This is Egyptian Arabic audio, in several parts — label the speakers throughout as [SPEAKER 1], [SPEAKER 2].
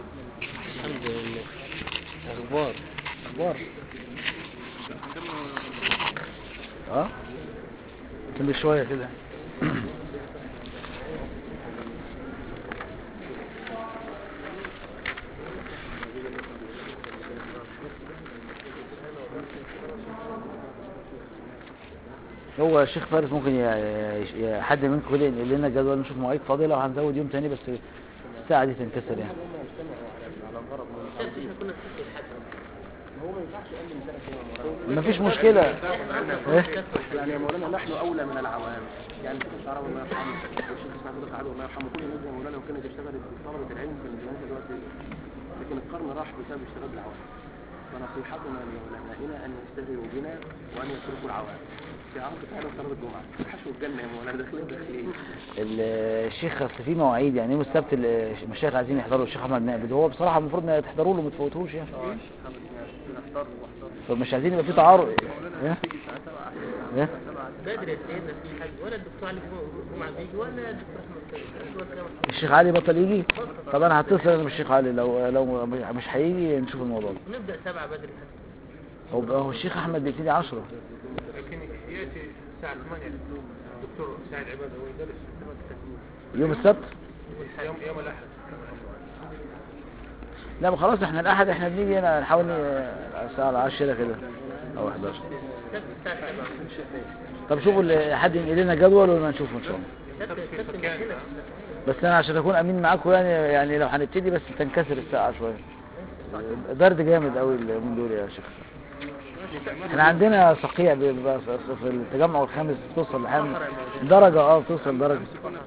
[SPEAKER 1] الحمد لله اخبار اخبار
[SPEAKER 2] اه كمل شوية كده هو الشيخ فارس ممكن ي- ي- ي- حد منكم كده ينقل لنا جدول نشوف مواعيد فاضلة وهنزود يوم تاني بس الساعة دي تنكسر يعني مفيش مشكلة ايه
[SPEAKER 3] يعني يا مولانا نحن اولى من العوام يعني الشيخ الشعراوي الله يرحمه والشيخ اسماعيل بن سعد الله يرحمه كل الناس يا مولانا لو كانت اشتغلت بطلبه العلم كان زمان دلوقتي لكن القرن راح بسبب اشتغال العوام فنصيحتنا لعلمائنا ان يشتغلوا بنا وان يتركوا العوام في عرض فعلا صلاه الجمعه حشو الجنه يا مولانا داخلين داخلين
[SPEAKER 2] ال- الشيخ اصل في مواعيد يعني يوم السبت ال- المشايخ عايزين يحضروا الشيخ احمد نائب هو بصراحه المفروض ان تحضروا له ما تفوتوش يعني فمش عايزين يبقى في تعارض ايه ايه
[SPEAKER 1] بدري يا سيدنا في حاجة ولا الدكتور علي جمعة بيجي ولا الدكتور احمد أسود كمان.
[SPEAKER 2] الشيخ علي بطل يجي طب انا هتصل انا بالشيخ علي لو لو مش هيجي نشوف الموضوع ده
[SPEAKER 1] ونبدأ سبعة بدري حتى
[SPEAKER 2] هو هو الشيخ احمد بيبتدي 10
[SPEAKER 4] لكن يأتي الساعة 8 الدكتور سعيد عبادة هو يدرس
[SPEAKER 2] يوم السبت
[SPEAKER 4] يوم يوم الأحد
[SPEAKER 2] لا ما خلاص احنا الاحد احنا بنيجي هنا نحاول ن- الساعه 10 كده او 11
[SPEAKER 1] السبت الساعة سبعة
[SPEAKER 2] طب شوفوا اللي- حد ينقل لنا جدول ولا نشوفه ان شاء الله
[SPEAKER 1] السبت السبت من هنا
[SPEAKER 2] بس انا عشان اكون امين معاكم يعني يعني لو هنبتدي بس تنكسر الساعه شويه برد جامد قوي من دول يا شيخ احنا عندنا صقيع بيبقى في في التجمع الخامس بتوصل لحام درجه اه بتوصل درجه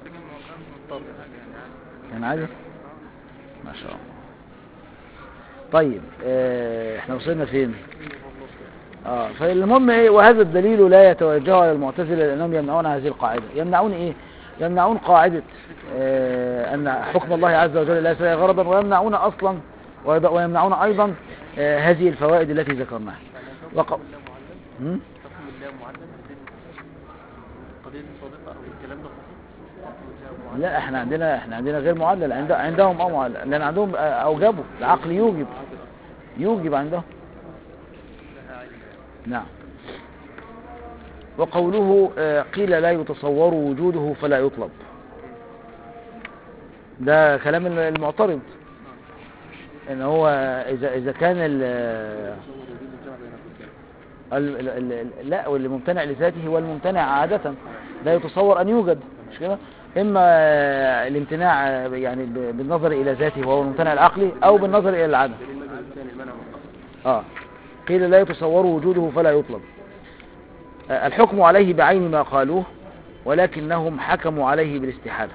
[SPEAKER 2] كان عادي ما شاء الله طيب اه احنا وصلنا فين اه فالمهم ايه وهذا الدليل لا يتوجه على المعتزله لانهم يمنعون هذه القاعده يمنعون ايه يمنعون قاعده اه ان حكم الله عز وجل لا يسرع غرضا ويمنعون اصلا ويض- ويمنعون ايضا اه هذه الفوائد التي ذكرناها وق... هم؟
[SPEAKER 3] حكم الله معلم قضيه الصادقه او الكلام ده صحيح
[SPEAKER 2] لا احنا عندنا احنا عندنا غير معلل عند عندهم اه معلل لان عندهم اه، اوجبوا العقل يوجب يوجب عندهم نعم وقوله اه، قيل لا يتصور وجوده فلا يطلب ده كلام المعترض ان هو اذا اذا كان ال ال- ال- ال- ال- لا واللي ممتنع لذاته هو الممتنع عادة لا يتصور أن يوجد مش كده إما آه، الامتناع آه، يعني ب- بالنظر إلى ذاته وهو الممتنع العقلي أو بالنظر إلى العدم
[SPEAKER 3] المذهب الثاني المنع والقصد
[SPEAKER 2] آه قيل لا يتصور وجوده فلا يطلب آه، الحكم عليه بعين ما قالوه ولكنهم حكموا عليه بالاستحالة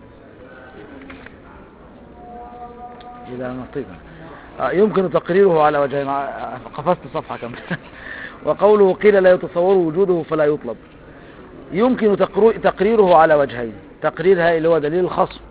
[SPEAKER 2] إذا نطيقا آه، يمكن تقريره على وجهين آه، قفزت صفحة كم وقوله قيل لا يتصور وجوده فلا يطلب يمكن تقرو- تقريره على وجهين تقريرها اللي هو دليل الخصم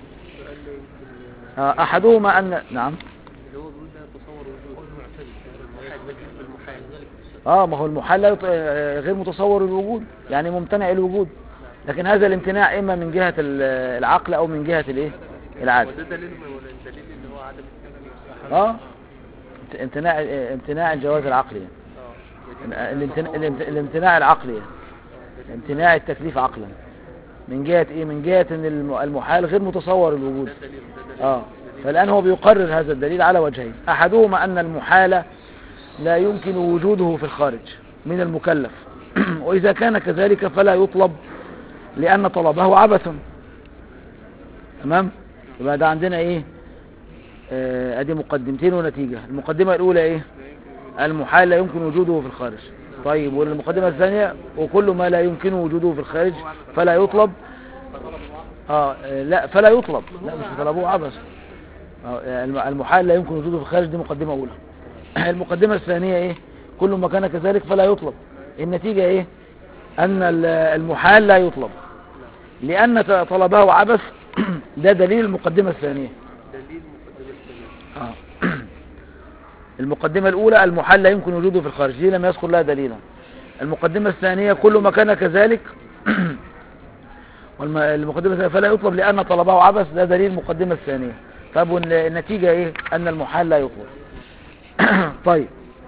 [SPEAKER 2] آه، أحدهما أن نعم
[SPEAKER 3] اللي هو بيقول ده تصور وجود المحال بالمحال
[SPEAKER 2] اه ما هو المحال لا يط- آه، غير متصور الوجود يعني ممتنع الوجود لكن هذا الامتناع اما من جهة ال- العقل او من جهة الايه العادة
[SPEAKER 3] وده دليل ولا الدليل اللي هو عدم
[SPEAKER 2] اه امت- امتناع آه، امتناع الجواز العقلي
[SPEAKER 3] اه
[SPEAKER 2] الامتناع, الامتناع العقلي امتناع التكليف عقلا من جهة ايه من جهة ان الم- المحال غير متصور الوجود اه فالان هو بيقرر هذا الدليل على وجهين احدهما ان المحال لا يمكن وجوده في الخارج من المكلف واذا كان كذلك فلا يطلب لان طلبه عبث تمام يبقى ده عندنا ايه آه، ادي مقدمتين ونتيجة المقدمة الاولى ايه المحال لا يمكن وجوده في الخارج طيب والمقدمة الثانية وكل ما لا يمكن وجوده في الخارج فلا يطلب اه آه، لا فلا يطلب لا مش طلبوه عبث آه، الم- المحال لا يمكن وجوده في الخارج دي مقدمة اولى المقدمة الثانية ايه كل ما كان كذلك فلا يطلب النتيجة ايه ان ال- المحال لا يطلب لان ت- طلبه عبث ده دليل المقدمة الثانية
[SPEAKER 3] دليل مقدمة الثانية
[SPEAKER 2] آه. المقدمة الأولى المحال لا يمكن وجوده في الخارج دي لم يذكر لها دليلا المقدمة الثانية كل ما كان كذلك والمقدمة الثانية فلا يطلب لأن طلبه عبث ده دليل المقدمة الثانية طب والنتيجة ايه ان المحال لا يطلب طيب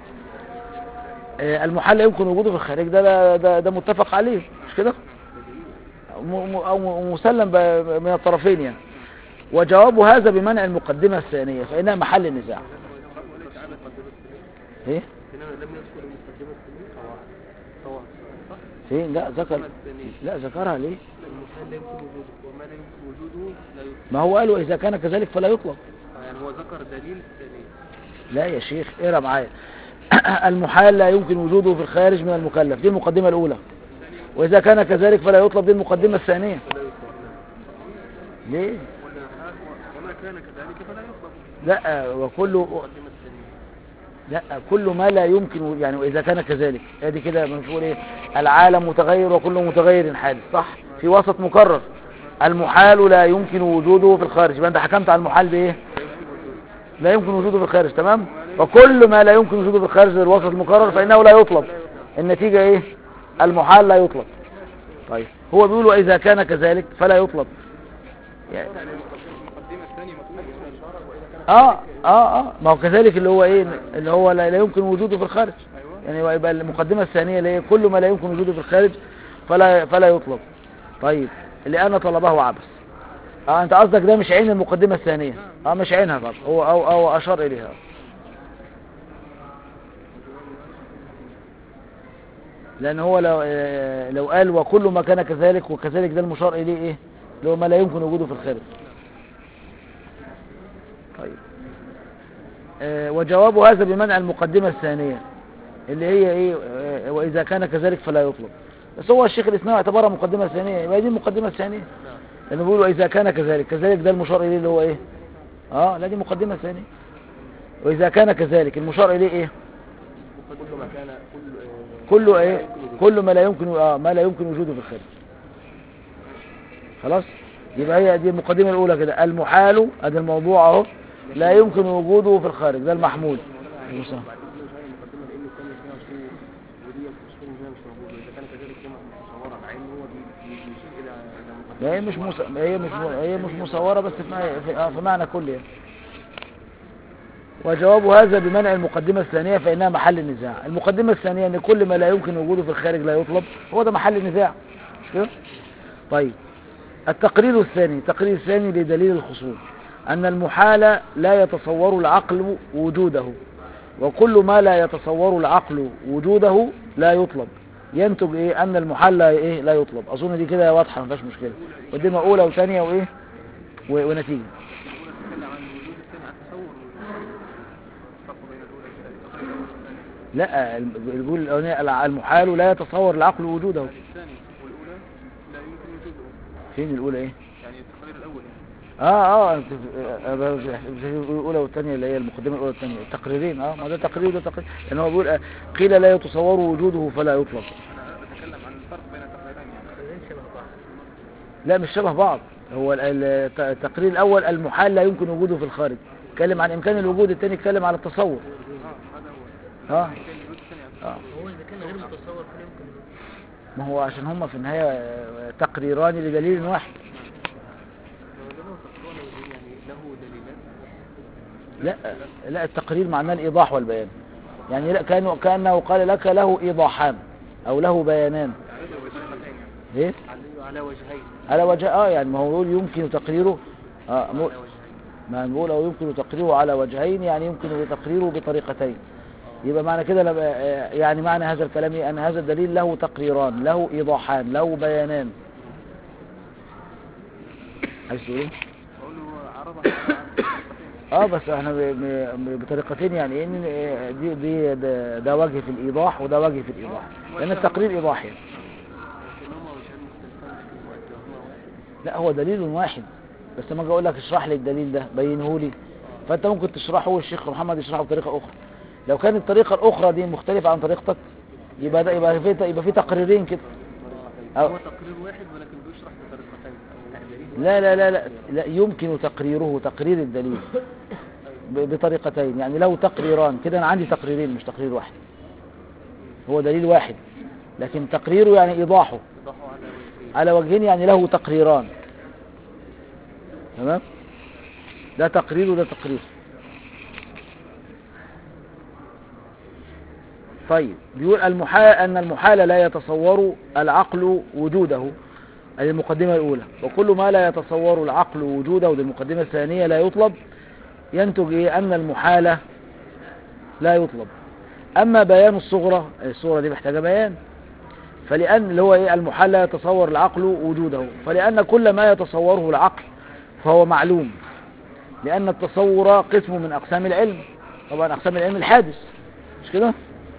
[SPEAKER 2] آه، المحال لا يمكن وجوده في الخارج ده ده, ده, ده متفق عليه مش كده م- م- او مسلم ب- من الطرفين يعني وجواب هذا بمنع المقدمة الثانية فإنها محل نزاع ايه
[SPEAKER 3] إنما لم يذكر المقدمة الثانية قواعد قواعد صح؟
[SPEAKER 2] فين لا ذكر
[SPEAKER 3] الثانية
[SPEAKER 2] لا ذكرها ليه
[SPEAKER 3] المحال لا يمكن وجوده وما لا يمكن وجوده لا يطلق
[SPEAKER 2] ما هو قالوا إذا كان كذلك فلا يطلب
[SPEAKER 3] يعني هو ذكر دليل الثانية
[SPEAKER 2] لا يا شيخ اقرا معايا المحال لا يمكن وجوده في الخارج من المكلف دي المقدمة الأولى وإذا كان كذلك فلا يطلب دي المقدمة الثانية
[SPEAKER 3] فلا يطلق نعم.
[SPEAKER 2] ليه
[SPEAKER 3] ولا وما كان كذلك فلا يطلق
[SPEAKER 2] لا وكل
[SPEAKER 3] المقدمة الثانية
[SPEAKER 2] لا كل ما لا يمكن يعني وإذا كان كذلك ادي كده بنقول ايه العالم متغير وكل متغير حادث صح في وسط مكرر المحال لا يمكن وجوده في الخارج يبقى انت حكمت على المحال بايه لا يمكن وجوده في الخارج تمام وكل ما لا يمكن وجوده في الخارج الوسط المكرر فإنه لا يطلب النتيجة ايه المحال لا يطلب طيب هو بيقول وإذا كان كذلك فلا يطلب يعني
[SPEAKER 3] المقدمة الثانية مطلوبة
[SPEAKER 2] اه اه اه ما هو كذلك اللي هو ايه اللي هو لا, لا يمكن وجوده في الخارج يعني يبقى المقدمة الثانية اللي هي كل ما لا يمكن وجوده في الخارج فلا فلا يطلب طيب اللي انا طلبه عبث اه انت قصدك ده مش عين المقدمة الثانية اه مش عينها طب هو او او اشار اليها لان هو لو آه، لو قال وكل ما كان كذلك وكذلك ده المشار اليه ايه اللي هو ما لا يمكن وجوده في الخارج طيب آه، وجواب هذا بمنع المقدمة الثانية اللي هي ايه آه، واذا كان كذلك فلا يطلب بس هو الشيخ الاسلام اعتبرها مقدمة ثانية يبقى دي المقدمة الثانية لانه بيقول واذا كان كذلك كذلك ده المشار اليه اللي هو ايه اه لا دي مقدمة ثانية واذا كان كذلك المشار اليه ايه
[SPEAKER 3] كل ما كان كل آه،
[SPEAKER 2] كله ايه كل ما لا يمكن اه ما لا يمكن وجوده في الخارج خلاص يبقى هي دي المقدمة الاولى كده المحال ادي الموضوع اهو لا يمكن وجوده في الخارج ده المحمول
[SPEAKER 3] بعد كده مش هاي المقدمة لأن الثانية فيها أصول ودي الأصول هنا مش موجودة إذا كان كذلك كما متصورة مع إن هو بي- بي- بيشير إلى إلى مقدمة
[SPEAKER 2] ما هي مش مص... ما هي مش هي مش مصورة بس في معنى في, آه في معنى كلي يعني. وجواب هذا بمنع المقدمة الثانية فإنها محل النزاع المقدمة الثانية أن كل ما لا يمكن وجوده في الخارج لا يطلب هو ده محل النزاع مش كده طيب التقرير الثاني التقرير الثاني لدليل الخصوم أن المحال لا يتصور العقل وجوده وكل ما لا يتصور العقل وجوده لا يطلب ينتج ايه ان المحال لا ايه لا يطلب اظن دي كده واضحه ما فيهاش مشكله قدمها اولى وثانيه وايه و- ونتيجه
[SPEAKER 3] الأولى تتكلم عن وجود الثاني عن تصور الفرق بين الأولى والثانية
[SPEAKER 2] لا الم- بيقول الأولانية الع- المحال لا يتصور العقل وجوده
[SPEAKER 3] الثاني والأولى لا يمكن وجوده
[SPEAKER 2] فين الاولى ايه
[SPEAKER 3] يعني التقرير الأول يعني
[SPEAKER 2] اه اه انت آه، آه، بت- الاولى والثانيه اللي هي المقدمه الاولى والثانيه التقريرين اه ما ده تقرير وده تقرير لان هو بيقول آه، قيل لا يتصور وجوده فلا يطلب
[SPEAKER 3] أنا بتكلم عن الفرق بين التقريرين يعني
[SPEAKER 1] التقريرين شبه بعض
[SPEAKER 2] لا مش شبه بعض هو ال- ال- الت- التقرير الاول المحال لا يمكن وجوده في الخارج اتكلم عن امكان الوجود الثاني اتكلم عن التصور
[SPEAKER 3] اه هذا هو
[SPEAKER 2] اه
[SPEAKER 3] كان وجود الثاني عن
[SPEAKER 2] اه
[SPEAKER 1] هو إذا كان غير متصور فلا يمكن وجوده.
[SPEAKER 2] ما هو عشان هما في النهايه آه، تقريران لدليل واحد
[SPEAKER 3] له تقرير يعني له دليلات
[SPEAKER 2] لا لا التقرير معناه الايضاح والبيان يعني لا كانه كانه قال لك له ايضاحان او له بيانان ايه
[SPEAKER 3] عليه على وجهين
[SPEAKER 2] على وجه اه يعني ما هو يقول يمكن تقريره اه مو-
[SPEAKER 3] على وجهين
[SPEAKER 2] ما نقول او يمكن تقريره على وجهين يعني يمكن تقريره بطريقتين يبقى معنى كده لما- آه، يعني معنى هذا الكلام إيه؟ ان هذا الدليل له تقريران له ايضاحان له بيانان عايز تقول ايه
[SPEAKER 3] بقول له عرضها
[SPEAKER 2] اه بس احنا ب- ب- بطريقتين يعني ان آه، دي دي ده, ده وجه في الايضاح وده وجه في الايضاح لان التقرير ايضاحي
[SPEAKER 3] لكنهما وجهان مختلفان لكن مؤداهما واحد
[SPEAKER 2] لا هو دليل واحد بس لما اجي اقول لك اشرح لي الدليل ده بينه لي فانت ممكن تشرحه والشيخ محمد يشرحه بطريقه اخرى لو كانت الطريقه الاخرى دي مختلفه عن طريقتك يبقى ده يبقى في يبقى في تقريرين كده أو-
[SPEAKER 3] هو تقرير واحد ولكن بيشرح بطريقتين او
[SPEAKER 2] لا لا لا لا لا يمكن تقريره تقرير الدليل ب- بطريقتين يعني له تقريران كده انا عندي تقريرين مش تقرير واحد هو دليل واحد لكن تقريره يعني ايضاحه
[SPEAKER 3] يضحوا على وجهين
[SPEAKER 2] على وجهين يعني له تقريران تمام ده تقرير وده تقرير طيب بيقول المحال أن المحال لا يتصور العقل وجوده هذه المقدمة الأولى وكل ما لا يتصور العقل وجوده دي المقدمة الثانية لا يطلب ينتج إيه أن المحال لا يطلب أما بيان الصغرى الصغرى دي محتاجة بيان فلأن اللي هو إيه المحال لا يتصور العقل وجوده فلأن كل ما يتصوره العقل فهو معلوم لأن التصور قسم من أقسام العلم طبعا أقسام العلم الحادث مش كده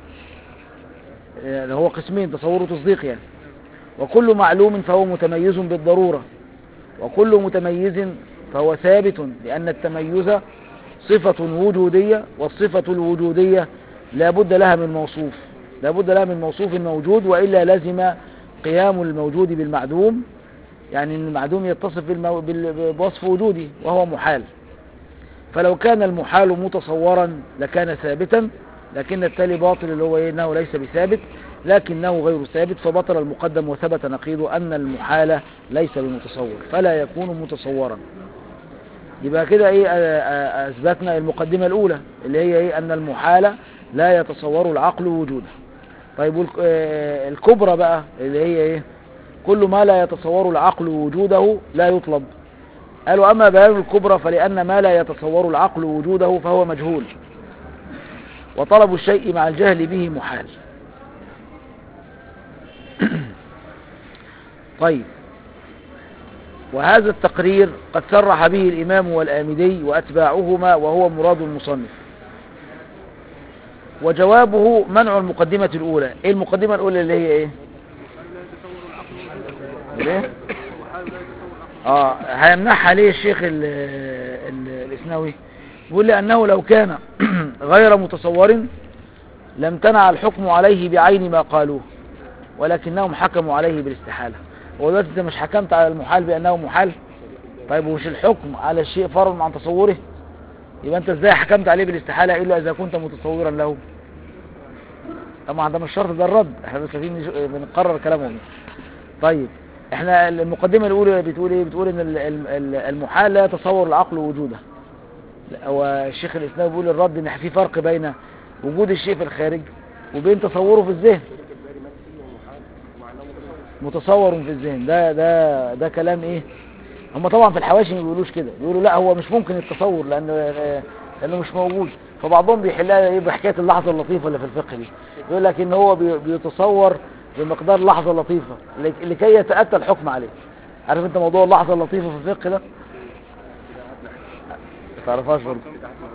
[SPEAKER 2] يعني هو قسمين تصور وتصديق يعني وكل معلوم فهو متميز بالضرورة وكل متميز فهو ثابت لأن التميز صفة وجودية والصفة الوجودية لا بد لها من موصوف لا بد لها من موصوف موجود وإلا لزم قيام الموجود بالمعدوم يعني ان المعدوم يتصف بالمو... بال- بوصف وجودي وهو محال فلو كان المحال متصورا لكان ثابتا لكن التالي باطل اللي هو إيه؟ انه ليس بثابت لكنه غير ثابت فبطل المقدم وثبت نقيضه ان المحال ليس بمتصور فلا يكون متصورا يبقى كده ايه آه، آه، اثبتنا المقدمة الاولى اللي هي ايه ان المحال لا يتصور العقل وجوده طيب والك- آه، الكبرى بقى اللي هي ايه كل ما لا يتصور العقل وجوده لا يطلب قالوا أما بيان الكبرى فلأن ما لا يتصور العقل وجوده فهو مجهول وطلب الشيء مع الجهل به محال طيب وهذا التقرير قد صرح به الإمام والآمدي وأتباعهما وهو مراد المصنف وجوابه منع المقدمة الأولى إيه المقدمة الأولى اللي هي إيه ليه؟ اه هيمنعها ليه الشيخ ال ال الاسنوي بيقول لأنه لو كان غير متصور لم تنع الحكم عليه بعين ما قالوه ولكنهم حكموا عليه بالاستحالة هو دلوقتي انت مش حكمت على المحال بأنه محال طيب ومش الحكم على الشيء فرض عن تصوره يبقى انت ازاي حكمت عليه بالاستحالة الا اذا كنت متصورا له طبعا ده مش شرط ده الرد احنا بس عايزين نش- بنقرر كلامهم طيب احنا المقدمة الاولى بتقول ايه بتقول ان ال- ال- ال- المحال لا يتصور العقل وجوده لا، والشيخ الاسلام بيقول الرد ان في فرق بين وجود الشيء في الخارج وبين تصوره في الذهن متصور في الذهن ده ده ده كلام ايه هم طبعا في الحواشي ما بيقولوش كده بيقولوا لا هو مش ممكن التصور لانه لانه مش موجود فبعضهم بيحلها ايه بحكايه اللحظه اللطيفه اللي في الفقه دي يقول لك ان هو بي- بيتصور بمقدار لحظه لطيفه لك- لكي يتاتى الحكم عليه عارف انت موضوع اللحظه اللطيفه في الفقه ده ما تعرفهاش برضه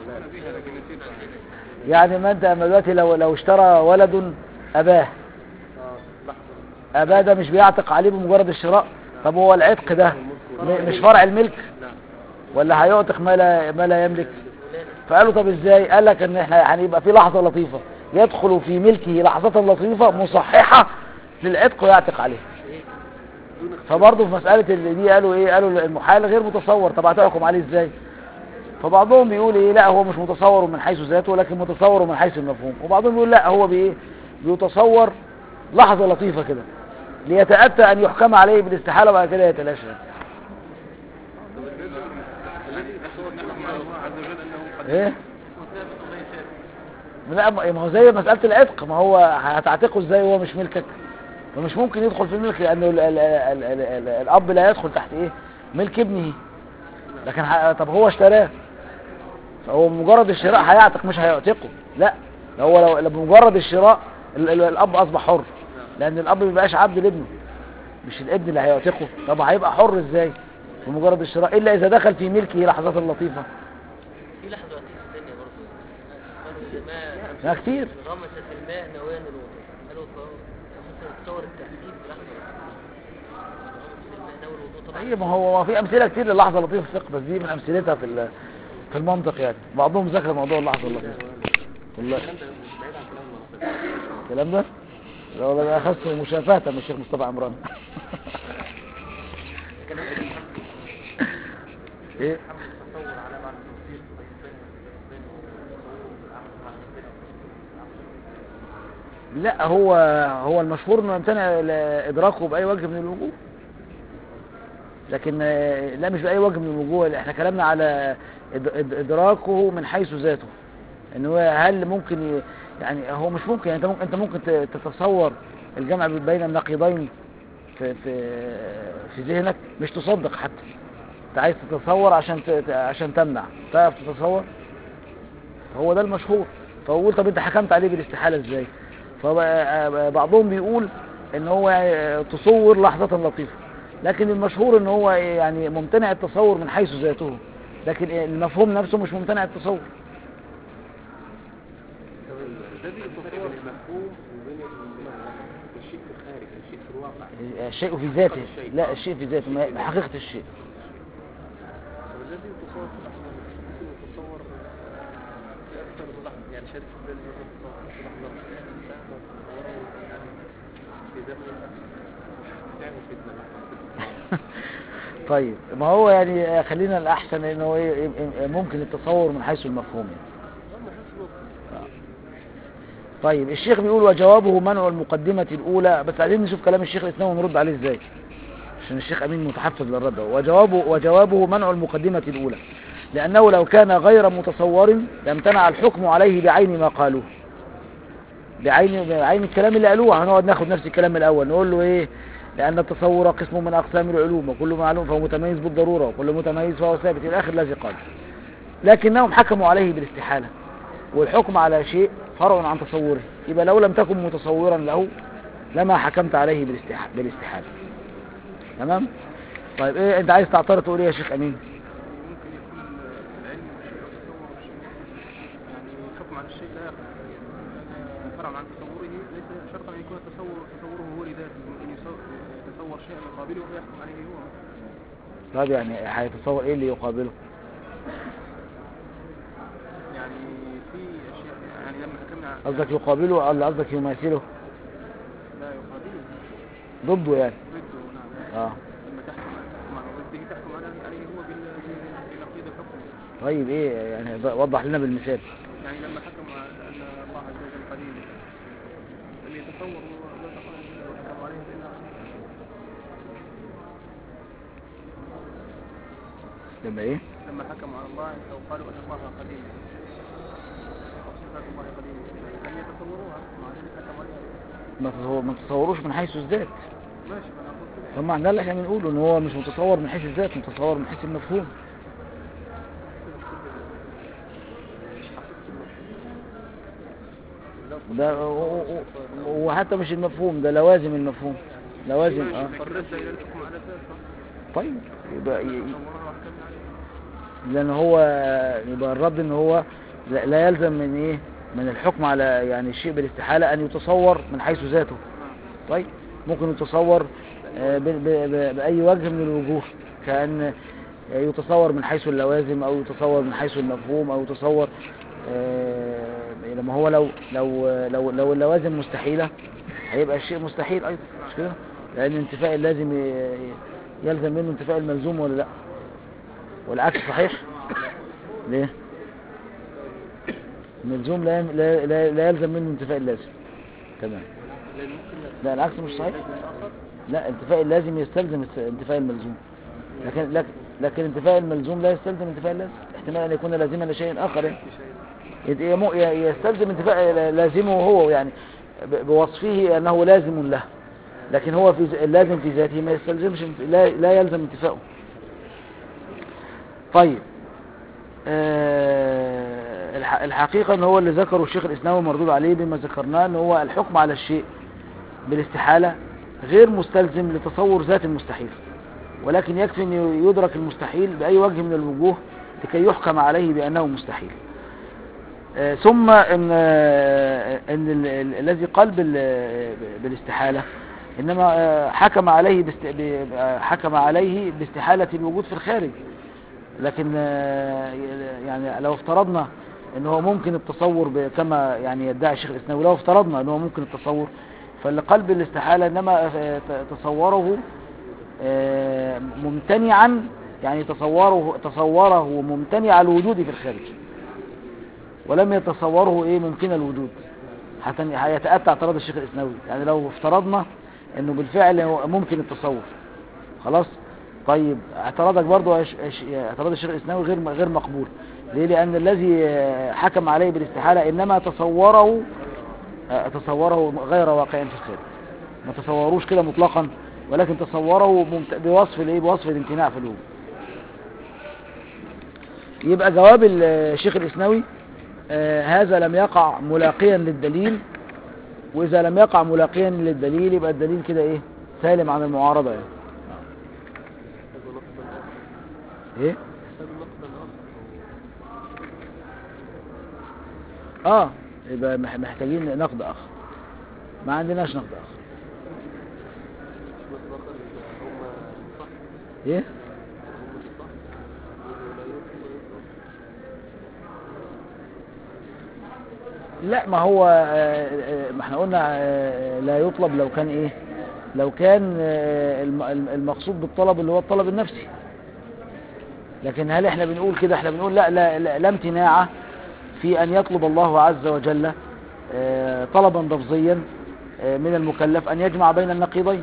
[SPEAKER 2] يعني ما انت اما دلوقتي لو لو اشترى ولد اباه اباه ده مش بيعتق عليه بمجرد الشراء طب هو العتق ده م- مش فرع الملك ولا هيعتق ما لا ما لا يملك فقالوا طب ازاي قال لك ان احنا هنبقى في لحظه لطيفه يدخل في ملكه لحظه لطيفه مصححه للعتق ويعتق عليه فبرضه في مساله اللي دي قالوا ايه قالوا المحال غير متصور طب هتحكم عليه ازاي فبعضهم بيقول ايه لا هو مش متصور من حيث ذاته ولكن متصور من حيث المفهوم وبعضهم بيقول لا هو بايه بيتصور لحظه لطيفه كده ليتاتى ان يحكم عليه بالاستحاله وبعد كده يتلاشى ايه لا ما ما هو زي مسألة العتق ما هو هتعتقه ازاي وهو مش ملكك فمش ممكن يدخل في الملك لأنه ال ال ال ال ال الأب لا يدخل تحت ايه ملك ابنه لكن ح- طب هو اشتراه فهو بمجرد الشراء هيعتق مش هيعتقه لا ده هو لو لو بمجرد الشراء ال ال الأب أصبح حر لأن الأب ما بيبقاش عبد لابنه مش الابن اللي هيعتقه طب هيبقى حر ازاي بمجرد الشراء إلا إذا دخل في ملكه لحظات لطيفة
[SPEAKER 1] في لحظة لطيفة ثانية برضه قالوا إذا ما
[SPEAKER 2] لا كتير
[SPEAKER 1] غمست الماء نويان الوضوء قالوا فهو ممكن تصور التأثير بلحظة لطيفة غمست الماء نوى الوضوء طبعا
[SPEAKER 2] اي ما هو ما في امثله كتير للحظه اللطيفه في الفقه بس دي من امثلتها في ال- في المنطق يعني بعضهم ذكر موضوع اللحظه اللطيفه والله الكلام ده لا والله ده اخذته مشافهه من الشيخ مصطفى عمران ايه لا هو هو المشهور انه يمتنع ادراكه باي وجه من الوجوه لكن آه، لا مش بأي وجه من الوجوه احنا كلامنا على إد- إد- إدراكه من حيث ذاته ان هو هل ممكن ي- يعني هو مش ممكن يعني انت ممكن انت ممكن ت- تتصور الجمع بين النقيضين في في في ذهنك مش تصدق حتى انت عايز تتصور عشان ت- ت- عشان تمنع تعرف تتصور هو ده المشهور فبقول طب انت حكمت عليه بالاستحالة ازاي فبعضهم بيقول ان هو يعني تصور لحظة لطيفة لكن المشهور ان هو يعني ممتنع التصور من حيث ذاته لكن المفهوم نفسه مش ممتنع التصور
[SPEAKER 3] ده بين المفهوم وبين ال- الشيء في الخارج الشيء في الواقع
[SPEAKER 2] الشيء في ذاته لا الشيء في ذاته ما- حقيقة الشيء
[SPEAKER 3] والذي يتصور في لحظة ممكن يتصور في أكثر من لحظة يعني شركة بين يتصور في لحظة إنسان وتصوره يعني في زمن تعمل فتنة لحظة
[SPEAKER 2] طيب ما هو يعني خلينا الأحسن إنه هو ي- ي- ممكن التصور من حيث المفهوم يعني. طيب الشيخ بيقول وجوابه منع المقدمة الأولى بس عايزين نشوف كلام الشيخ الإسلام ونرد عليه إزاي عشان الشيخ أمين متحفظ للرد أهو. وجوابه وجوابه منع المقدمة الأولى لأنه لو كان غير متصور لامتنع الحكم عليه بعين ما قالوه بعين بعين الكلام اللي قالوه هنقعد ناخد نفس الكلام من الأول نقول له إيه لأن التصور قسم من أقسام العلوم وكل معلوم فهو متميز بالضرورة وكل متميز فهو ثابت إلى آخر الذي قال لكنهم حكموا عليه بالاستحالة والحكم على شيء فرع عن تصوره يبقى لو لم تكن متصورا له لما حكمت عليه بالاستح- بالاستحالة تمام طيب ايه انت عايز تعترض تقول ايه يا شيخ امين
[SPEAKER 3] ممكن يكون العلم والشيء يتصور الشيء يعني الحكم على الشيء لا يخفى لأن فرع عن تصوره ليس شرطا أن يكون التصور تصوره هو لذاته ممكن يصور- يتصور شيئا يقابله ويحكم عليه هو
[SPEAKER 2] طيب يعني هيتصور ايه اللي يقابله
[SPEAKER 3] يعني في أشياء يعني لما حكمنا على-
[SPEAKER 2] قصدك يقابله ولا قصدك يماثله
[SPEAKER 3] لا يقابله
[SPEAKER 2] ضده يعني
[SPEAKER 3] ضده نعم
[SPEAKER 2] اه
[SPEAKER 3] لما تحكم تحكم على ضده تحكم على- عليه هو بال- بال- بنقيض الحكم
[SPEAKER 2] طيب ايه يعني وضح لنا بالمثال
[SPEAKER 3] يعني لما حكم على أن الله عز وجل قدير لم يتصور لا تقال وحكم عليه بأنه
[SPEAKER 2] لما ايه
[SPEAKER 3] لما حكموا على الله أو قالوا أن الله قديم صفات الله قديم لم يتصوروها مع ذلك حكموا عليها
[SPEAKER 2] ما تصور- ما تصوروش من حيث الذات
[SPEAKER 3] ماشي ما نقول كده
[SPEAKER 2] طب معناه اللي احنا بنقوله ان هو مش متصور من حيث الذات متصور من حيث المفهوم ده و- و- وحتى مش المفهوم ده لوازم المفهوم لوازم اه
[SPEAKER 3] فرد إلى الحكم على ذاته
[SPEAKER 2] طيب يبقى ي- ي-
[SPEAKER 3] تصورها وحكمنا عليه
[SPEAKER 2] لان هو يبقى الرد ان هو لا لا يلزم من ايه من الحكم على يعني الشيء بالاستحالة ان يتصور من حيث ذاته طيب ممكن يتصور آه، ب- ب- ب- بأي وجه من الوجوه كأن آه، يتصور من حيث اللوازم أو يتصور من حيث المفهوم أو يتصور آه، لما هو لو لو لو لو اللوازم مستحيلة هيبقى الشيء مستحيل أيضا مش كده؟ لأن انتفاء اللازم ي- يلزم منه انتفاء الملزوم ولا لا والعكس صحيح ليه الملزوم لا يم- لا, لا, لا يلزم منه انتفاء اللازم تمام
[SPEAKER 3] لأن ممكن
[SPEAKER 2] لا العكس مش صحيح لا انتفاء اللازم يستلزم الس- انتفاء الملزوم لكن لكن, لكن انتفاء الملزوم لا يستلزم انتفاء اللازم احتمال ان يكون لازما لشيء اخر يعني يت- يمو- ي- يستلزم انتفاء لازمه هو يعني ب- بوصفه انه لازم له لكن هو في ز- اللازم في ذاته ما يستلزمش انت- لا, لا يلزم انتفاؤه طيب آه، الح- الحقيقة ان هو اللي ذكره الشيخ الاسلامي مردود عليه بما ذكرناه ان هو الحكم على الشيء بالاستحالة غير مستلزم لتصور ذات المستحيل ولكن يكفي ان يدرك المستحيل بأي وجه من الوجوه لكي يحكم عليه بأنه مستحيل آه، ثم ان آه، ان ال- ال- الذي قال بال- بالاستحالة انما آه، حكم عليه باست... ب- آه، حكم عليه باستحالة الوجود في الخارج لكن آه، يعني لو افترضنا ان هو ممكن التصور ب- كما يعني يدعي الشيخ الاسلامي لو افترضنا ان هو ممكن التصور فاللي قال بالاستحالة انما آه، ت- تصوره آه، ممتنعا يعني تصوره تصوره ممتنع الوجود في الخارج ولم يتصوره ايه ممكن الوجود حتى هيتأتى اعتراض الشيخ الاسلامي يعني لو افترضنا انه بالفعل هو ممكن التصور خلاص طيب اعتراضك برضو يا ش- يا ش- يا اعتراض الشيخ الاسناوي غير غير مقبول ليه لان الذي آه، حكم عليه بالاستحالة انما تصوره آه، تصوره غير واقع في الخارج ما تصوروش كده مطلقا ولكن تصوره ممت- بوصف الايه بوصف الامتناع في الوجود يبقى جواب الشيخ الاسناوي آه، هذا لم يقع ملاقيا للدليل واذا لم يقع ملاقيا للدليل يبقى الدليل كده ايه سالم عن المعارضة يعني
[SPEAKER 3] هذا نقد آخر
[SPEAKER 2] ايه
[SPEAKER 3] هذا نقد آخر
[SPEAKER 2] اه يبقى مح- محتاجين نقد اخر ما عندناش نقد اخر
[SPEAKER 3] نقد آخر إذا هم صح
[SPEAKER 2] ايه
[SPEAKER 3] هم صح ولا يطلق ولا يطلق
[SPEAKER 2] لا ما هو آه، آه، ما احنا قلنا آه، لا يطلب لو كان ايه لو كان آه، الم- الم- المقصود بالطلب اللي هو الطلب النفسي لكن هل احنا بنقول كده احنا بنقول لا لا, لا, لا امتناع في ان يطلب الله عز وجل آه، طلبا لفظيا آه، من المكلف ان يجمع بين النقيضين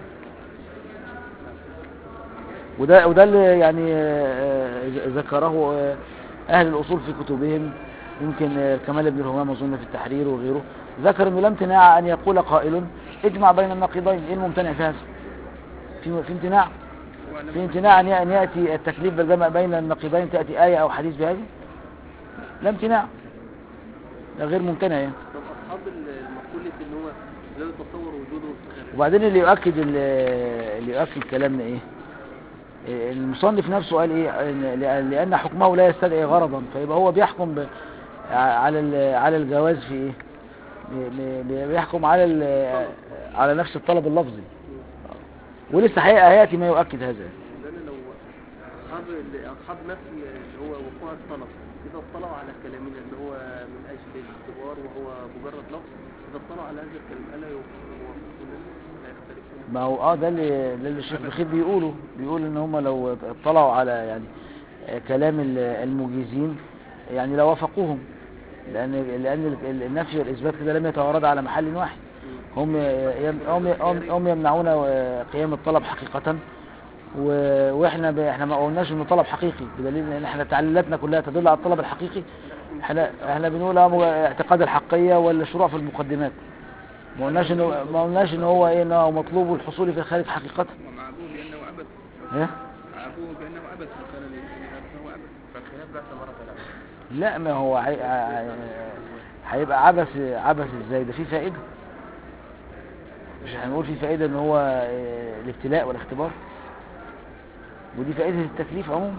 [SPEAKER 2] وده وده اللي يعني آه، آه، ذكره آه، اهل الاصول في كتبهم يمكن آه، كمال ابن الهمام اظن في التحرير وغيره ذكر انه لا امتناع ان يقول قائل اجمع بين النقيضين ايه الممتنع في هذا في في امتناع في امتناع ان ي- أن ياتي التكليف بالجمع بين النقيضين تاتي ايه او حديث بهذا لا امتناع ده غير ممتنع يعني
[SPEAKER 3] طب أصحاب المقولة إن هو لا يتصور وجوده في الخارج
[SPEAKER 2] وبعدين اللي يؤكد ال- اللي يؤكد كلامنا ايه إيه، المصنف نفسه قال ايه إن- لأ- لان حكمه لا يستدعي غرضا فيبقى هو بيحكم ب... ع- على ال- على الجواز في ايه بي- بي- بيحكم على ال- على نفس الطلب اللفظي ولسه هي- هياتي ما يؤكد هذا
[SPEAKER 3] لأن لو أصحاب ال- أصحاب نفي اللي هو وقوع الطلب إذا اطلعوا على كلامنا اللي هو من أجل الاختبار وهو مجرد لفظ إذا اطلعوا على هذا الكلام ألا يوافقون لا يختلفون
[SPEAKER 2] ما هو اه ده اللي ده اللي الشيخ بخيت بيقوله بيقول ان هم لو اطلعوا على يعني آه، كلام ال- المجيزين يعني لوافقوهم لان لان ال- النفي والاثبات كده لم يتوارد على محل واحد هم يم- هم هم- هم يمنعون آه، قيام الطلب حقيقة و- واحنا ب... احنا ما قلناش انه طلب حقيقي بدليل ان احنا تعليلاتنا كلها تدل على الطلب الحقيقي احنا احنا بنقول اه مو- اعتقاد الحقية والشروع في المقدمات ما قلناش انه ما قلناش ان هو ايه انه مطلوب الحصول في الخارج حقيقة
[SPEAKER 5] ومعابوه بأنه عبث
[SPEAKER 2] ايه
[SPEAKER 5] عابوه بأنه عبث وكان الاجتهاد فهو عبث
[SPEAKER 3] فالخلاف بقى مرة ثلاثة
[SPEAKER 2] لا ما هو هي- هي- هيبقى عبث عبث ازاي ده في فائدة مش هنقول في فائدة ان هو اه، الابتلاء والاختبار ودي فائدة التكليف عموما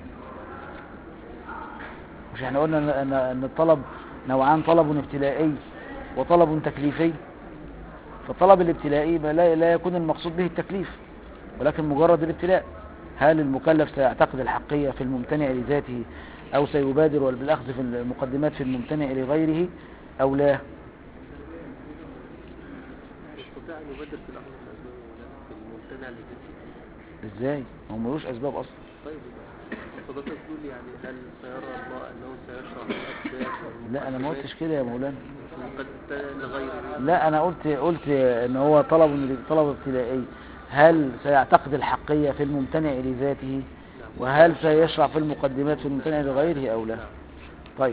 [SPEAKER 2] مش احنا قلنا ان ان إن الطلب نوعان طلب ابتلائي وطلب تكليفي فالطلب الابتلائي ما لا لا يكون المقصود به التكليف ولكن مجرد الابتلاء هل المكلف سيعتقد الحقية في الممتنع لذاته أو سيبادر بالأخذ في المقدمات في الممتنع لغيره أو لا
[SPEAKER 3] يستطيع أن يبادر في الأخذ الأسباب ولا في الممتنع لذاته
[SPEAKER 2] إزاي هو ملوش أسباب أصلا
[SPEAKER 3] طيب فضلت تقول يعني هل سيرى الله أنه سيشرع الأسباب
[SPEAKER 2] لا أنا ما قلتش كده يا مولانا
[SPEAKER 3] قد لغيره
[SPEAKER 2] لا أنا قلت قلت إن هو طلب طلب ابتدائي هل سيعتقد الحقية في الممتنع لذاته وهل سيشرع في المقدمات في الممتنع لغيره أو لا طيب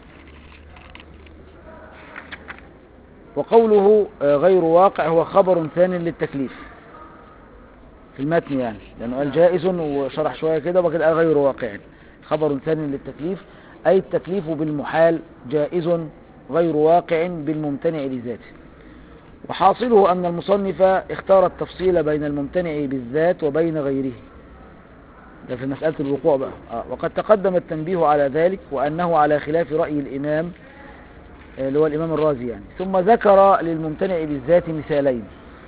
[SPEAKER 2] وقوله آه، غير واقع هو خبر ثاني للتكليف في المتن يعني لأنه قال جائز وشرح شوية كده وبعد كده قال غير واقع خبر ثاني للتكليف أي التكليف بالمحال جائز غير واقع بالممتنع لذاته وحاصله أن المصنف اختار التفصيل بين الممتنع بالذات وبين غيره ده في مسألة الوقوع بقى آه. وقد تقدم التنبيه على ذلك وأنه على خلاف رأي الإمام آه، اللي هو الإمام الرازي يعني ثم ذكر للممتنع بالذات مثالين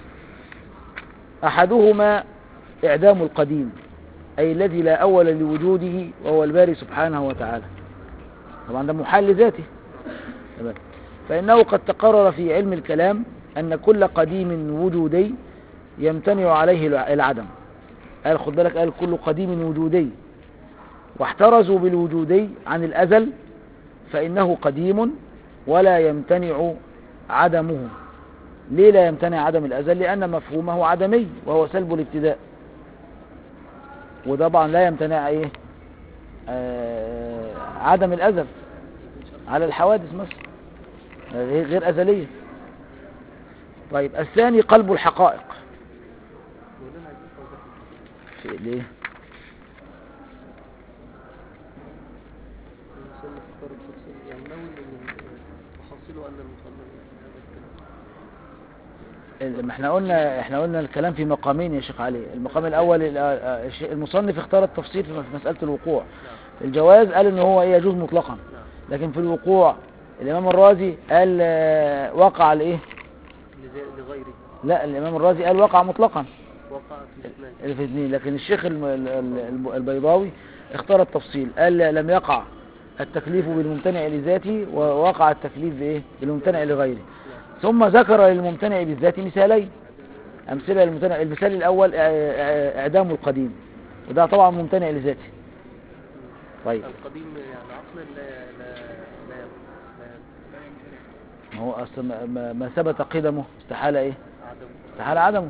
[SPEAKER 2] أحدهما إعدام القديم أي الذي لا أول لوجوده وهو الباري سبحانه وتعالى طبعا ده محال لذاته تمام فإنه قد تقرر في علم الكلام أن كل قديم وجودي يمتنع عليه الع- العدم قال خد بالك قال كل قديم وجودي واحترزوا بالوجودي عن الأزل فإنه قديم ولا يمتنع عدمه ليه لا يمتنع عدم الأزل لأن مفهومه عدمي وهو سلب الابتداء وده طبعا لا يمتنع ايه آه عدم الأزل على الحوادث مثلا غير غير أزلية طيب الثاني قلب الحقائق
[SPEAKER 3] مولانا عايزين توضيح
[SPEAKER 2] في ليه
[SPEAKER 3] المصنف اختار التفصيل يعني نوي ان تحصيله ان المصنف هذا الكلام
[SPEAKER 2] ال- ما احنا قلنا احنا قلنا الكلام في مقامين يا شيخ علي المقام الاول ال- آه، الش- المصنف اختار التفصيل في في مسألة الوقوع في الجواز قال ان هو ايه يجوز مطلقا لكن في الوقوع الامام الرازي قال آه، وقع الايه
[SPEAKER 3] لزي- لغيره
[SPEAKER 2] لا الامام الرازي قال وقع مطلقا
[SPEAKER 3] وقع في اثنين
[SPEAKER 2] اللي في اثنين لكن الشيخ الم- ال- ال- الب- البيضاوي اختار التفصيل قال لم يقع التكليف بالممتنع لذاته ووقع التكليف بايه بالممتنع لغيره ثم ذكر للممتنع بالذات مثالين امثله للممتنع المثال الاول إع- إع- اعدام القديم وده طبعا ممتنع لذاته طيب
[SPEAKER 3] القديم يعني عقلا لا لا لا لا
[SPEAKER 2] ما هو اصلا ما- ما, ما ثبت قدمه استحاله ايه
[SPEAKER 3] عدم
[SPEAKER 2] استحاله عدمه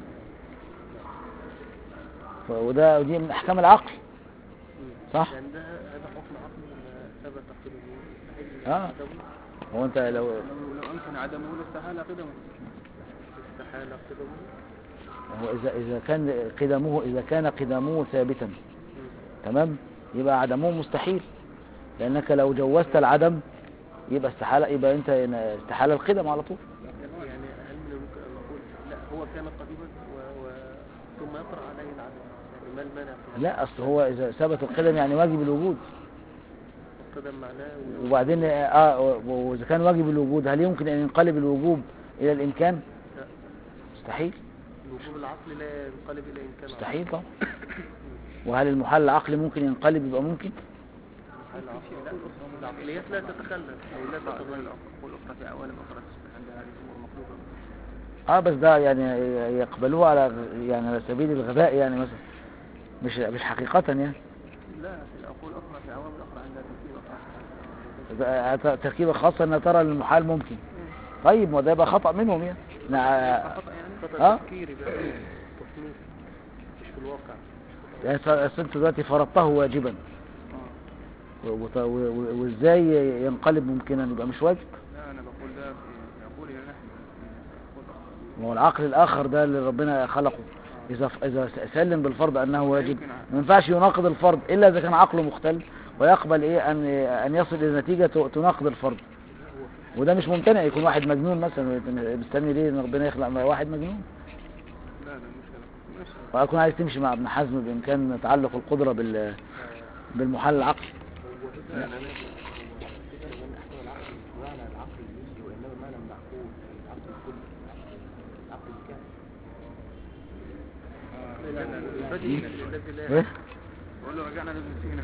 [SPEAKER 2] ف- وده ودي من احكام العقل صح
[SPEAKER 3] يعني ده هذا حكم عقلي ولا ثبت قدمه مستحيل
[SPEAKER 2] آه.
[SPEAKER 3] عدمه
[SPEAKER 2] هو انت لو
[SPEAKER 5] لو لو أمكن عدمه لاستحال قدمه
[SPEAKER 3] استحال قدمه
[SPEAKER 2] هو إذا إذا كان قدمه إذا كان قدمه ثابتا تمام يبقى عدمه مستحيل لأنك لو جوزت العدم يبقى استحالة يبقى أنت استحالة القدم على طول
[SPEAKER 3] يعني هل من الممكن ان نقول لا هو كان قديما و... و... ثم يطرأ عليه العدم يعني ما المانع في هذا؟
[SPEAKER 2] لا أصل هو إذا ثبت القدم يعني واجب الوجود
[SPEAKER 3] القدم معناه و...
[SPEAKER 2] وبعدين آه و- وإذا كان واجب الوجود هل يمكن أن ينقلب الوجوب إلى الإمكان
[SPEAKER 3] لا
[SPEAKER 2] مستحيل
[SPEAKER 3] الوجوب العقلي لا ينقلب الى امكان
[SPEAKER 2] مستحيل طبعا وهل المحل العقلي ممكن ينقلب يبقى ممكن
[SPEAKER 3] العقلي لا العقليات لا تتخلف او لا تتغير
[SPEAKER 5] والأخرى في عوالم أخرى تصبح عندها هذه الأمور مخلوقة
[SPEAKER 2] اه بس ده يعني يقبلوه على يعني على سبيل الغباء يعني مثلا مش مش حقيقة يعني
[SPEAKER 5] لا في العقول الأخرى في عوامل أخرى عندها تركيبة خاصة
[SPEAKER 2] ده تركيبة خاصة انها ترى ان المحال ممكن طيب ما ده يبقى خطأ منهم يعني نع-
[SPEAKER 5] خطأ يعني
[SPEAKER 3] خطأ
[SPEAKER 2] آه.
[SPEAKER 3] تفكيري بقى تصنيف مش في الواقع
[SPEAKER 2] يعني ف- انت دلوقتي فرضته واجبا
[SPEAKER 5] آه.
[SPEAKER 2] و- وط- و- و- وازاي ينقلب ممكنا يبقى مش واجب
[SPEAKER 5] لا أنا بقول ده في عقولنا نحن في عقول أخرى
[SPEAKER 2] ما هو العقل الاخر ده اللي ربنا خلقه اذا اذا سلم بالفرض انه واجب
[SPEAKER 5] يمكن
[SPEAKER 2] ما ينفعش يناقض الفرض الا اذا كان عقله مختل ويقبل ايه ان ان يصل الى نتيجه ت- تناقض الفرض وده مش ممتنع يكون واحد مجنون مثلا مستني ليه ان ربنا يخلق واحد مجنون
[SPEAKER 5] لا لا مش هذا ماشي
[SPEAKER 2] وأكون عايز تمشي مع ابن حزم بإمكان تعلق القدرة بال بالمحل العقلي
[SPEAKER 3] لا لا لا احكام العقل مش معنى العقل الجزئي وانما معنى المعقول العقل الكلي العقل الكامل
[SPEAKER 5] آه، لا لا لا
[SPEAKER 3] البديهي الذي لا
[SPEAKER 2] إيه؟
[SPEAKER 5] بقول له رجعنا لابن سينا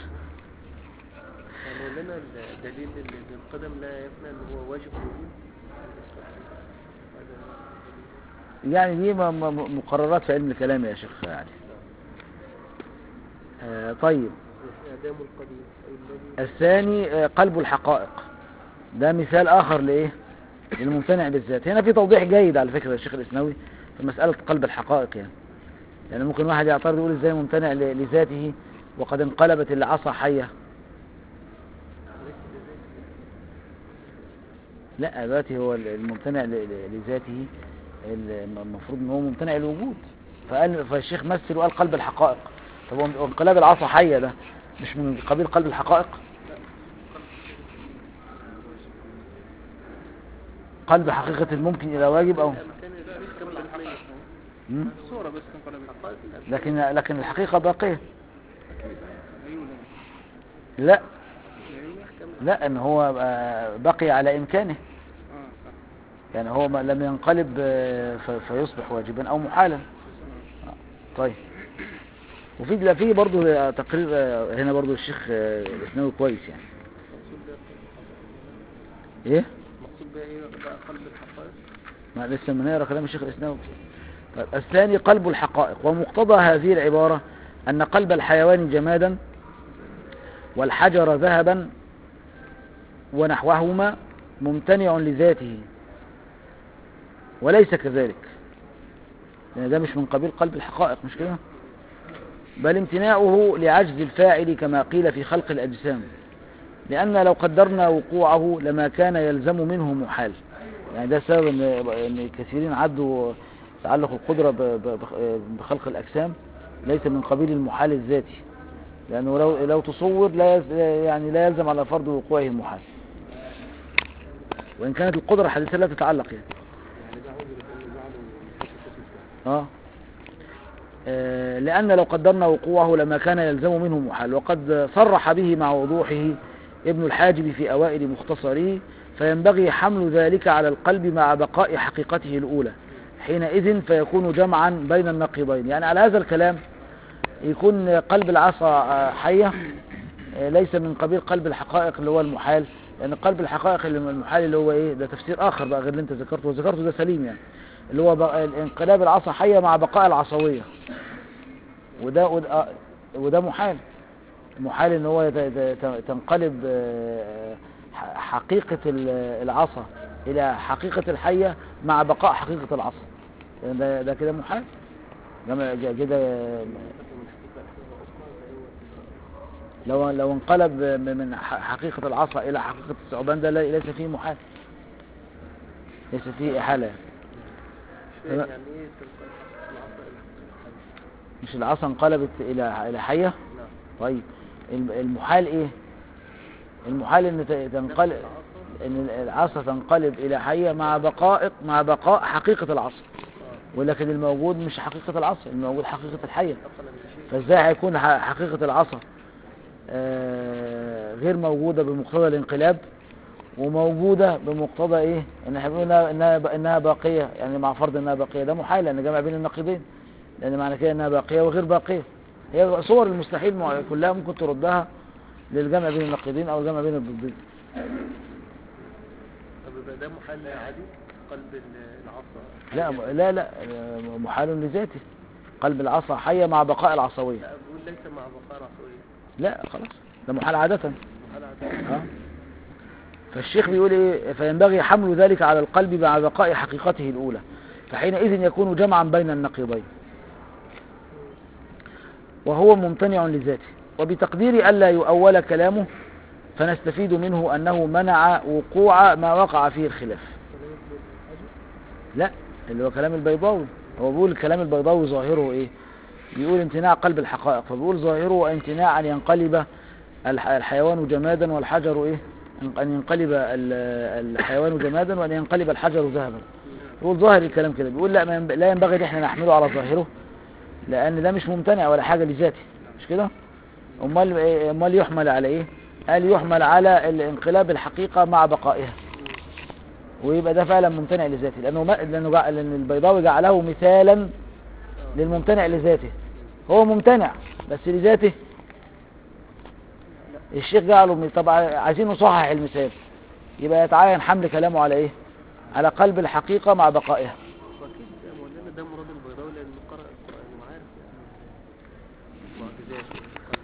[SPEAKER 3] يعني لنا الدليل ان إن القدم لا يفنى ان هو واجب الوجود هذا
[SPEAKER 2] يعني دي م- م- مقررات في علم الكلام يا شيخ يعني آه طيب
[SPEAKER 3] اعدام القديم اي الذي
[SPEAKER 2] الثاني آه قلب الحقائق ده مثال آخر لإيه للممتنع بالذات هنا في توضيح جيد على فكرة الشيخ الإسنوي في مسألة قلب الحقائق يعني يعني ممكن واحد يعترض يقول ازاي ممتنع ل- لذاته وقد انقلبت العصا حية لا دلوقتي هو ال- الممتنع ل- ل- لذاته ال- المفروض ان هو ممتنع الوجود فقال فالشيخ مثل وقال قلب الحقائق طب هو انقلاب العصا حية ده مش من قبيل قلب الحقائق قلب حقيقة الممكن إلى واجب أو
[SPEAKER 3] كان الاحكام العقليه
[SPEAKER 2] مم؟
[SPEAKER 5] الصورة بس تنقلب
[SPEAKER 3] حقائق الأشياء.
[SPEAKER 2] لكن لكن الحقيقة باقية
[SPEAKER 5] أيوة
[SPEAKER 2] لا
[SPEAKER 3] احكام
[SPEAKER 2] لا ان هو آه، بقي على إمكانه
[SPEAKER 5] اه صح
[SPEAKER 2] يعني هو ما- لم ينقلب آه، ف- فيصبح واجبا أو محالا آه، طيب وفي لا في برضه تقرير آه، هنا برضه الشيخ آه، الإسناوي كويس يعني
[SPEAKER 3] مقصود بها
[SPEAKER 2] ايه
[SPEAKER 3] مقصود بها ايه بقى قلب الحقائق
[SPEAKER 2] ما لسه ما نقرا كلام الشيخ الإسناوي طيب الثاني قلب الحقائق ومقتضى هذه العبارة أن قلب الحيوان جمادا والحجر ذهبا ونحوهما ممتنع لذاته وليس كذلك يعني ده مش من قبيل قلب الحقائق مش كده بل امتناعه لعجز الفاعل كما قيل في خلق الأجسام لأن لو قدرنا وقوعه لما كان يلزم منه محال يعني ده سبب ان ان كثيرين عدوا تعلق القدرة ب- ب- بخلق الأجسام ليس من قبيل المحال الذاتي لأنه لو لو تصور لا يز- يعني لا يلزم على فرض وقوعه المحال وإن كانت القدرة حديثة لا تتعلق يعني
[SPEAKER 3] يعني ده عذر لأنه جعله من حيث القسم الثاني
[SPEAKER 2] آه. آه، لأن لو قدرنا وقوعه لما كان يلزم منه محال وقد صرح به مع وضوحه ابن الحاجب في أوائل مختصره فينبغي حمل ذلك على القلب مع بقاء حقيقته الأولى حينئذ فيكون جمعا بين النقيضين يعني على هذا الكلام يكون قلب العصا آه، حية آه، ليس من قبيل قلب الحقائق اللي هو المحال لأن قلب الحقائق اللي المحال اللي هو إيه ده تفسير آخر بقى غير اللي أنت ذكرته وذكرته ده سليم يعني اللي هو بقى انقلاب العصا حية مع بقاء العصوية وده وده, آه، وده محال محال ان هو يت- يت- تنقلب آه، ح- حقيقة ال- العصا الى حقيقة الحية مع بقاء حقيقة العصا يعني ده, ده كده محال جمع- ج- كده آه، لو لو انقلب م- من ح- حقيقة العصا الى حقيقة الثعبان ده لا- ليس فيه محال ليس فيه إحالة يعني.
[SPEAKER 3] مش فاهم
[SPEAKER 2] لا.
[SPEAKER 3] يعني ايه تنقل العصا الى الحديث
[SPEAKER 2] مش العصا انقلبت الى الى حية
[SPEAKER 3] نعم
[SPEAKER 2] طيب الم- المحال ايه المحال ان ت- تنقلب ان العصا تنقلب الى حية مع بقاء مع بقاء حقيقة العصا ولكن الموجود مش حقيقة العصا الموجود حقيقة الحية
[SPEAKER 3] اصلا بشيء
[SPEAKER 2] فازاي هيكون ح- حقيقة العصا آه، غير موجودة بمقتضى الانقلاب وموجودة بمقتضى ايه ان احنا بنقول انها انها انها باقية يعني مع فرض انها باقية ده محال لان جمع بين النقيضين لان معنى كده انها باقية وغير باقية هي صور المستحيل مع- كلها ممكن تردها للجمع بين النقيضين او الجمع بين الضدين
[SPEAKER 3] طب يبقى ده محل عادي قلب ال- العصا
[SPEAKER 2] لا م- لا لا آه، محال لذاته قلب العصا حية مع بقاء العصوية
[SPEAKER 3] لا بقول ليس مع بقاء العصوية
[SPEAKER 2] لا خلاص ده محال عادة
[SPEAKER 3] محل عادي
[SPEAKER 2] ها؟ فالشيخ بيقول ايه فينبغي حمل ذلك على القلب مع بقاء حقيقته الأولى فحينئذ يكون جمعا بين النقيضين وهو ممتنع لذاته وبتقدير ألا يؤول كلامه فنستفيد منه أنه منع وقوع ما وقع فيه الخلاف لا اللي هو كلام البيضاوي هو بيقول الكلام البيضاوي ظاهره ايه بيقول امتناع قلب الحقائق فبيقول ظاهره امتناع أن ينقلب الح- الحيوان جمادا والحجر ايه أن ينقلب ال- الحيوان جمادا وأن ينقلب الحجر ذهبا يقول ظاهر الكلام كده بيقول لا ما ينب- لا ينبغي ان احنا نحمله على ظاهره لأن ده مش ممتنع ولا حاجة لذاته مش كده امال إيه- امال يحمل على ايه قال يحمل على الانقلاب الحقيقة مع بقائها ويبقى ده فعلا ممتنع لذاته لأنه ما لأنه جع... لأن البيضاوي جعله مثالا للممتنع لذاته هو ممتنع بس لذاته الشيخ جعله م- طبعا عايزين نصحح المثال يبقى يتعين حمل كلامه على ايه على قلب الحقيقة مع بقائها
[SPEAKER 3] واكيد ده مولانا ده مراد البيضاوي لانه قرأ القرآن وعارف يعني معجزات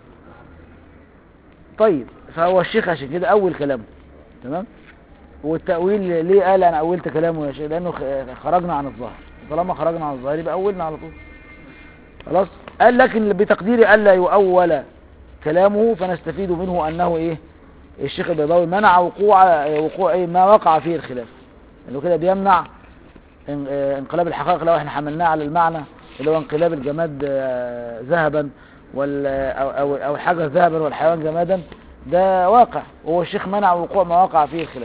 [SPEAKER 2] طيب فهو الشيخ عشان كده أول كلامه تمام والتأويل ليه قال أنا أولت كلامه يا شيخ لأنه خ- خرجنا عن الظاهر طالما خرجنا عن الظاهر يبقى أولنا على طول خلاص قال لكن بتقدير ألا يؤول كلامه فنستفيد منه أنه إيه الشيخ البيضاوي منع وقوع وقوع إيه ما وقع فيه الخلاف لأنه كده بيمنع ان- آه، انقلاب الحقائق لو احنا حملناه على المعنى اللي هو انقلاب الجماد آه، ذهبا وال او او او الحجر ذهبا والحيوان جمادا ده واقع وهو الشيخ منع وقوع ما وقع فيه الخلاف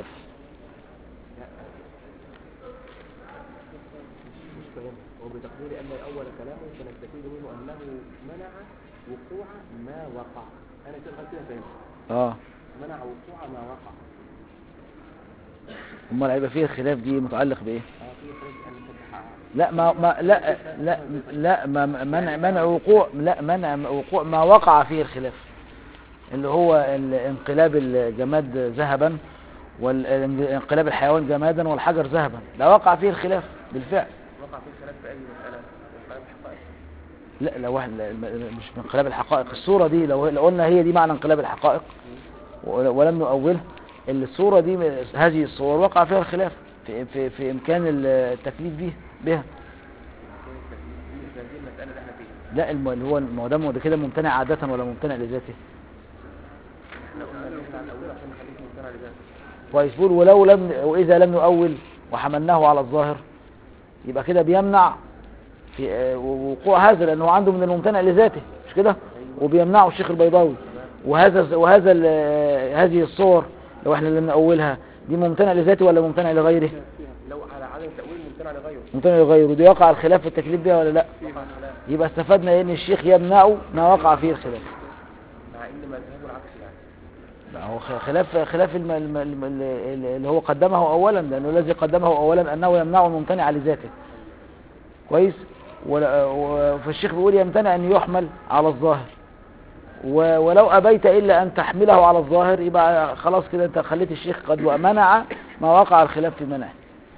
[SPEAKER 3] مش فاهم وبتقدير أن أول كلامه فنستفيد منه أنه منع وقوع ما وقع أنا كده لغاية كده فاهم
[SPEAKER 2] اه
[SPEAKER 3] منع وقوع ما وقع
[SPEAKER 2] امال هيبقى فيه الخلاف دي متعلق بايه
[SPEAKER 3] اه في خلاف أن تتحقق
[SPEAKER 2] لا ما, ما لا لا لا ما منع منع وقوع لا منع وقوع ما وقع فيه الخلاف اللي هو ال- انقلاب الجماد ذهبا والانقلاب الحيوان جمادا والحجر ذهبا ده وقع فيه الخلاف بالفعل
[SPEAKER 3] وقع في خلاف في أي مسألة انقلاب الحقائق
[SPEAKER 2] لا لو واحد لا، م- مش من انقلاب الحقائق الصورة دي لو لو قلنا هي دي معنى انقلاب الحقائق ول- ولم نؤولها الصورة دي من- هذه الصور وقع فيها الخلاف في, في, في إمكان التكليف بيه بها
[SPEAKER 3] في هذه المسألة اللي احنا فيها
[SPEAKER 2] لا الم- اللي هو ما هو ده ما هو ده كده ممتنع عادة ولا ممتنع لذاته
[SPEAKER 3] احنا قلنا نحن على الاول عشان نخليك ممتنع لذاته
[SPEAKER 2] كويس بيقول ولو لم واذا لم نؤول وحملناه على الظاهر يبقى كده بيمنع في آه، وقوع هذا لانه عنده من الممتنع لذاته مش كده وبيمنعه الشيخ البيضاوي وهذا وهذا ال- آه، هذه الصور لو احنا لم نؤولها دي ممتنع لذاته ولا ممتنع لغيره
[SPEAKER 3] لو على عدم تأويل ممتنع لغيره
[SPEAKER 2] ممتنع لغيره دي وقع الخلاف في التكليف بها ولا لا
[SPEAKER 3] وقع خلاف
[SPEAKER 2] يبقى استفدنا ان الشيخ يمنع ما وقع فيه الخلاف
[SPEAKER 3] مع ان مذهبه العكس يعني
[SPEAKER 2] لا، هو خ- خلاف خلاف الم- الم- الم- ال- اللي هو قدمه اولا لانه الذي قدمه اولا انه يمنع الممتنع لذاته كويس ولا- و- فالشيخ بيقول يمتنع ان يحمل على الظاهر و- ولو ابيت الا ان تحمله على الظاهر يبقى خلاص كده انت خليت الشيخ قد منع ما وقع الخلاف في منعه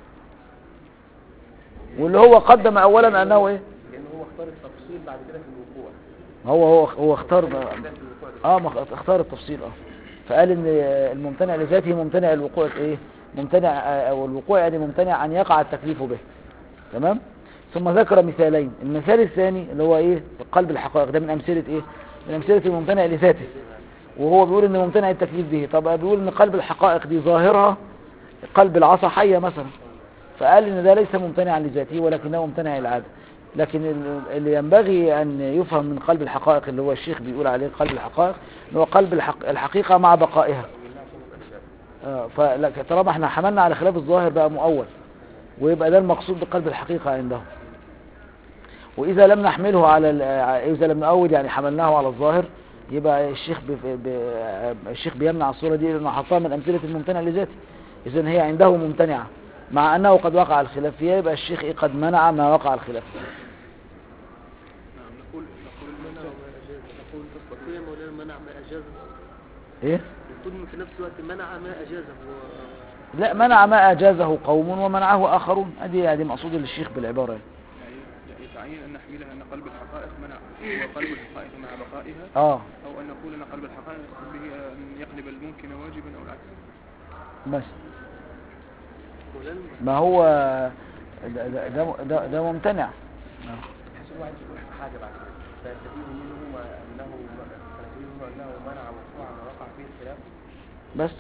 [SPEAKER 2] واللي هو قدم اولا انه ايه
[SPEAKER 3] لان هو اختار التفصيل بعد كده في الوقوع
[SPEAKER 2] هو هو هو اختار
[SPEAKER 3] ده في الوقوع ده.
[SPEAKER 2] اه ما اخ- اختار التفصيل اه فقال ان الممتنع لذاته ممتنع الوقوع ايه ممتنع آه، او الوقوع يعني ممتنع ان يقع التكليف به تمام ثم ذكر مثالين المثال الثاني اللي هو ايه قلب الحقائق ده من امثله ايه من امثله الممتنع لذاته وهو بيقول ان ممتنع التكليف به طب بيقول ان قلب الحقائق دي ظاهرها قلب العصا حيه مثلا فقال ان ده ليس ممتنعا لذاته ولكنه ممتنع العاده لكن ال- اللي ينبغي ان يفهم من قلب الحقائق اللي هو الشيخ بيقول عليه قلب الحقائق ان هو قلب الحق الحقيقه مع بقائها آه، فلا- طالما احنا حملنا على خلاف الظاهر بقى مؤول ويبقى ده المقصود بقلب الحقيقه عندهم واذا لم نحمله على ال- آه، اذا لم نؤول يعني حملناه على الظاهر يبقى الشيخ ب... ب... آه، الشيخ بيمنع الصوره دي لانه حطها من امثله الممتنع لذاته اذا هي عنده ممتنعه مع انه قد وقع الخلاف فيها يبقى الشيخ إيه قد منع ما وقع الخلاف فيه
[SPEAKER 4] نعم نقول نقول
[SPEAKER 1] منع
[SPEAKER 4] المنع
[SPEAKER 1] ما أجاز نقول تستطيع يا مولانا منع ما أجازه
[SPEAKER 2] ايه
[SPEAKER 1] يقول في نفس الوقت منع ما أجازه و-
[SPEAKER 2] لا منع ما اجازه قوم ومنعه اخرون ادي ادي مقصود للشيخ بالعباره يعني.
[SPEAKER 5] يعني يتعين أن نحملها أن قلب الحقائق منع وقلب الحقائق مع بقائها
[SPEAKER 2] اه
[SPEAKER 5] أو أن نقول أن قلب الحقائق به أن يقلب الممكن واجبا أو العكس
[SPEAKER 2] بس
[SPEAKER 1] مولانا
[SPEAKER 2] ما هو ده ده ده, ده, ده ممتنع
[SPEAKER 3] بحيث ان هو عايز يقول حاجه بعد كده فيستفيد منه ما انه فنستفيد منه انه منع وقوع ما وقع فيه الخلاف
[SPEAKER 2] بس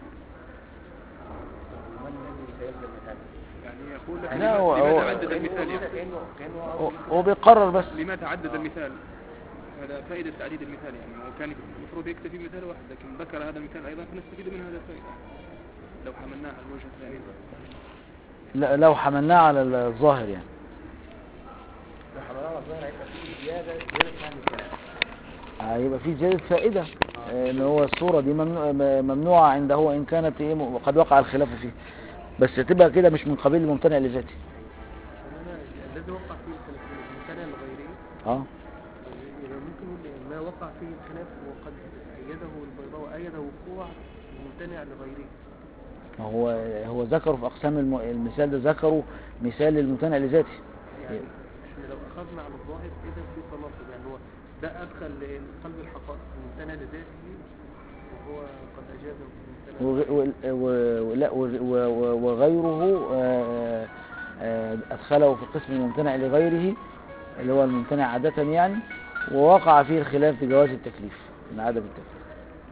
[SPEAKER 3] ومن الذي سيلزم بهذا؟
[SPEAKER 5] يعني يقول لك
[SPEAKER 2] لا، هو-
[SPEAKER 5] لماذا
[SPEAKER 2] هو-
[SPEAKER 5] عدد المثال يعني
[SPEAKER 3] كانه كانه
[SPEAKER 2] هو- هو بيقرر بس
[SPEAKER 5] لماذا عدد المثال هذا فائدة تعديد المثال يعني هو كان المفروض يكتفي بمثال واحد لكن ذكر هذا المثال أيضا فنستفيد من هذا الفائدة لو حملناه على الوجه الثاني
[SPEAKER 2] لا- لو حملناه على الظاهر يعني
[SPEAKER 3] لو حملنا على الظاهر هيبقى فيه زياده زياده فهم الكلام
[SPEAKER 2] هيبقى في زيادة فائدة آه، ان هو الصورة دي ممنوع- م- ممنوعة عنده وان كانت ايه م- وقد وقع الخلاف فيه بس تبقى كده مش من قبيل الممتنع لذاته
[SPEAKER 1] مولانا الذي وقع فيه الخلاف الممتنع لغيره
[SPEAKER 2] اه
[SPEAKER 1] يبقى ممكن نقول ما وقع فيه الخلاف وقد أيده البيضاء وأيد وقوع ممتنع لغيره
[SPEAKER 2] ما هو هو ذكره في اقسام الم... المثال ده ذكره مثال للممتنع لذاته
[SPEAKER 1] يعني احنا لو أخذنا على الظاهر إذا في تناقض يعني هو ده أدخل قلب الحقائق الممتنع لذاته وهو قد أجازه الممتنع
[SPEAKER 2] وغ- و- و- ولا- و- و- و- وغيره آه، آه، أدخله في قسم الممتنع لغيره اللي هو الممتنع عادة يعني ووقع فيه الخلاف بجواز التكليف من عدم التكليف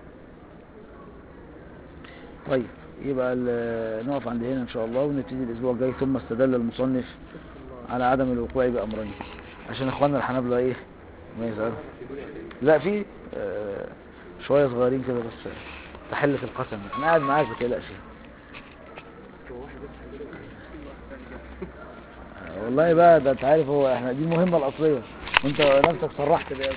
[SPEAKER 2] طيب يبقى ال- نقف عند هنا إن شاء الله ونبتدي الأسبوع الجاي ثم استدل المصنف على عدم الوقوع بأمرين عشان إخواننا الحنابلة إيه ما يزعلوا لا في آه، شوية صغيرين كده بس تحلة القسم انا قاعد معاك ما تقلقش آه، والله بقى ده انت عارف هو احنا دي المهمة الأصلية وانت نفسك صرحت بيها